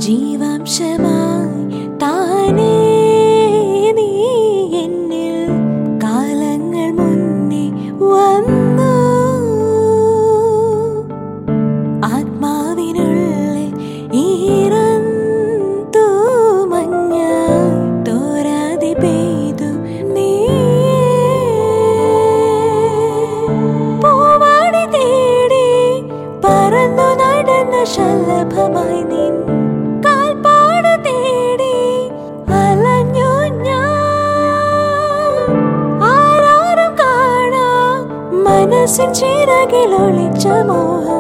ജീവാംശമായി താനേ നീ എന്നിൽ കാലങ്ങൾ മുന്നേ വന്നു ആത്മാവിനുള്ളിൽ ഈറന്തു മഞ്ഞ തോരാതെ പെയ്തു നീ പൂവാടി തേടി പറന്നു നടന്ന ശലഭമായി നിൻ കാൽപ്പാട് തേടി അലഞ്ഞു ഞാൻ ആരാരും കാണാ മനസ്സിൻ ചിറകിൽ ഒളിച്ച മോഹം